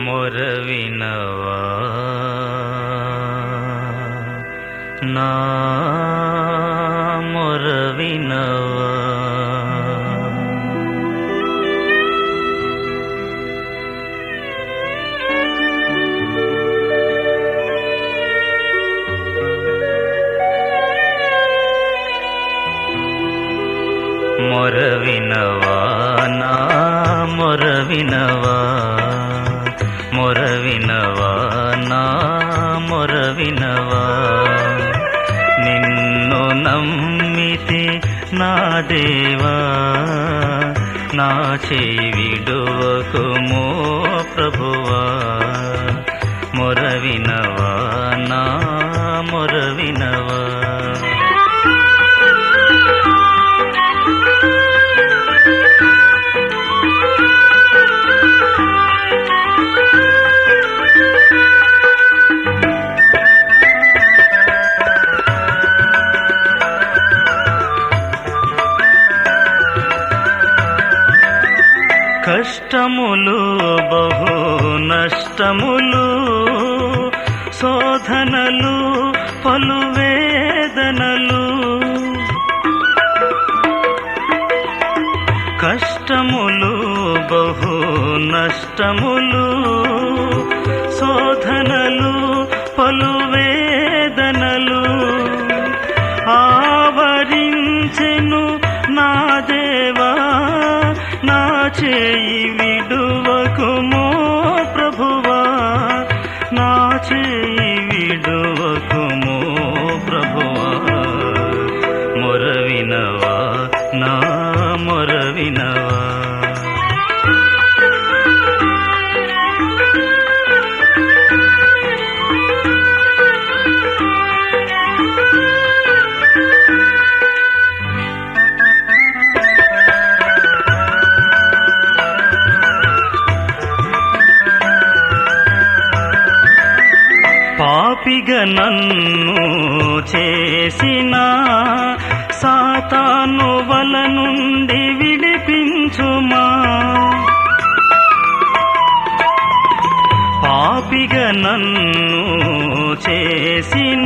మొరవినవా నా మొరవినవా మొరవినవా నా మొరవినవా మొరవినవా నా మొరవినవా నిన్ను నమ్మితి నా దేవా నా చేయి విడువకుమో ప్రభువా మొరవినవా నా మొరవినవా కష్టములు బహు నష్టములు శోధనలు పలు వేదనలు కష్టములు బహు నష్టములు శోధనలు పలు వేదనలు ఆవరించెను నా దేవా నా చేయి విడువకుమో ప్రభువా నా చేయి విడువకుమో ప్రభువా మొరవినవా నా మొరవినవా పాపిగ నన్ను చేసిన సాతాను వల నుండి విడిపించుమా పాపిగ నన్ను చేసిన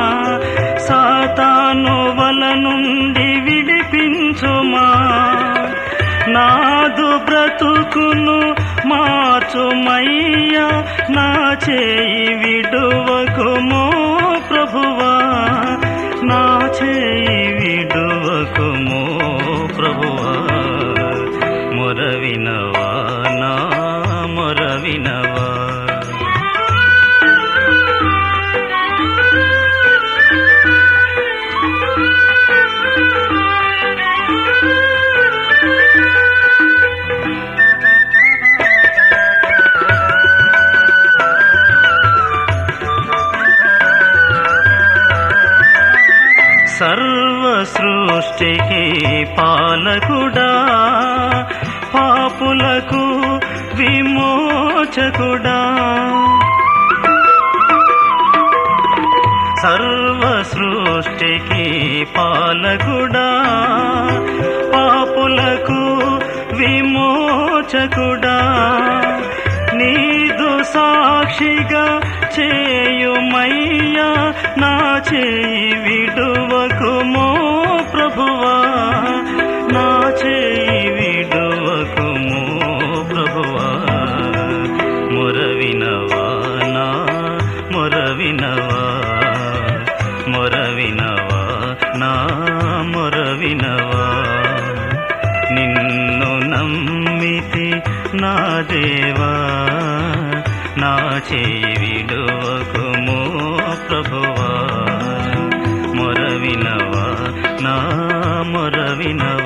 సాతాను వల నుండి విడిపించుమా నాదు బ్రతుకును మార్చుమయ్యా నా చేయి విడువకుమో ప్రభువా నా చేయి విడువకుమో ప్రభువా మొరవినవా నా మొరవినవా సర్వ సృష్టికి పాలకుడా పాపులకు విమోచకుడా సర్వ సృష్టికి పాలకుడా పాపులకు విమోచకుడా నీదు సాక్షిగా చేయుమయ్యా నా చేయి విడువకుమో ప్రభువా నా చేయి విడువకుమో ప్రభువా మొరవినవా నా మొరవినవా మొరవినవా నా మొరవినవా నిన్ను నమ్మితి నా దేవా నా చేయి విడువకుమో ప్రభువా మొరవినవా నా మొరవినవా